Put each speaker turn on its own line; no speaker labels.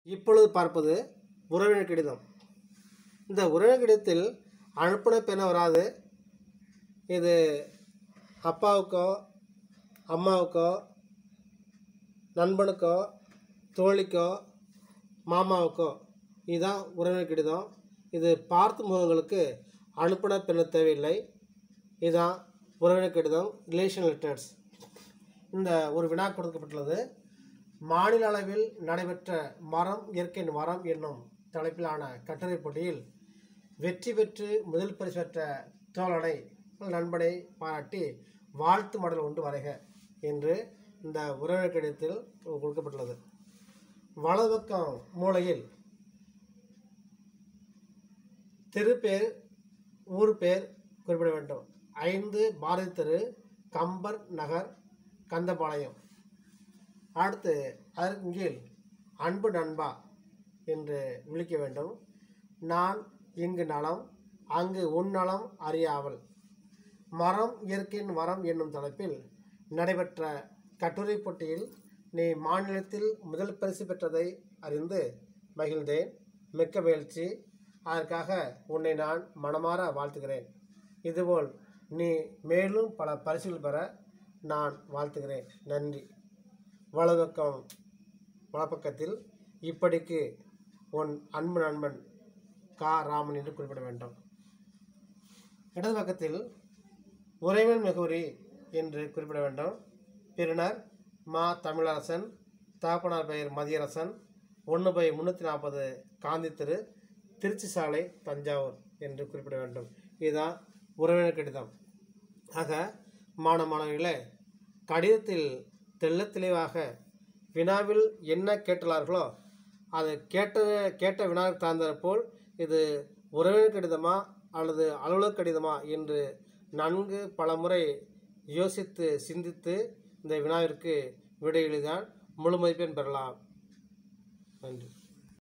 இப்பொழுது பார்ப்பது உறவினர் கடிதம் இந்த உறவினர் கடிதத்தில் அனுப்பின பெண வராது இது அப்பாவுக்கோ அம்மாவுக்கோ நண்பனுக்கோ தோழிக்கோ மாமாவுக்கோ இதுதான் உறவினர் கடிதம் இது பார்த்து முகங்களுக்கு அனுப்பின பெண்ண தேவையில்லை இதுதான் உறவினர் கடிதம் ரிலேஷன் லெட்டர்ஸ் இந்த ஒரு வினா கொடுக்கப்பட்டுள்ளது மாநில அளவில் நடைபெற்ற மரம் இயற்கையின் மரம் என்னும் தலைப்பிலான கட்டுரை போட்டியில் வெற்றி பெற்று முதல் பரிசு பெற்ற தோழனை நண்பனை பாராட்டி வாழ்த்து மடல் ஒன்று வரைக என்று இந்த உறவினர் கடிதத்தில் கொடுக்கப்பட்டுள்ளது வலது பக்கம் மூலையில் தெரு பேர் ஊர் பேர் குறிப்பிட வேண்டும் ஐந்து பாரதி தெரு கம்பர் நகர் கந்தபாளையம் அடுத்து அதற்கு கீழ் அன்பு நண்பா என்று விழிக்க வேண்டும் நான் இங்கு நலம் அங்கு உன் நலம் அறியாமல் மரம் இயற்கையின் மரம் என்னும் தலைப்பில் நடைபெற்ற கட்டுரை போட்டியில் நீ மாநிலத்தில் முதல் பரிசு பெற்றதை அறிந்து மகிழ்ந்தேன் மிக்க மகிழ்ச்சி அதற்காக உன்னை நான் மனமாற வாழ்த்துகிறேன் இதுபோல் நீ மேலும் பல பரிசுகள் பெற நான் வாழ்த்துகிறேன் நன்றி வலதுபக்கம் வலப்பக்கத்தில் இப்படிக்கு உன் அன்பு நண்பன் கா ராமன் என்று குறிப்பிட வேண்டும் இடது பக்கத்தில் உறைவன் முகவரி என்று குறிப்பிட வேண்டும் பெறுநர் மா தமிழரசன் தாப்பனார் பெயர் மதியரசன் ஒன்று பை முந்நூற்றி நாற்பது காந்தி தெரு திருச்சி சாலை தஞ்சாவூர் என்று குறிப்பிட வேண்டும் இதுதான் உறவினர் கடிதம் ஆக மாணவ மாணவிகளே கடிதத்தில் தெள்ள தெளிவாக வினாவில் என்ன கேட்டுள்ளார்களோ அது கேட்ட கேட்ட வினாவுக்கு தகுந்தாற் போல் இது உறவினர் கடிதமா அல்லது அலுவலக கடிதமா என்று நன்கு பலமுறை யோசித்து சிந்தித்து இந்த வினாவிற்கு விடை எழுதினால் முழு மதிப்பெண் பெறலாம் நன்றி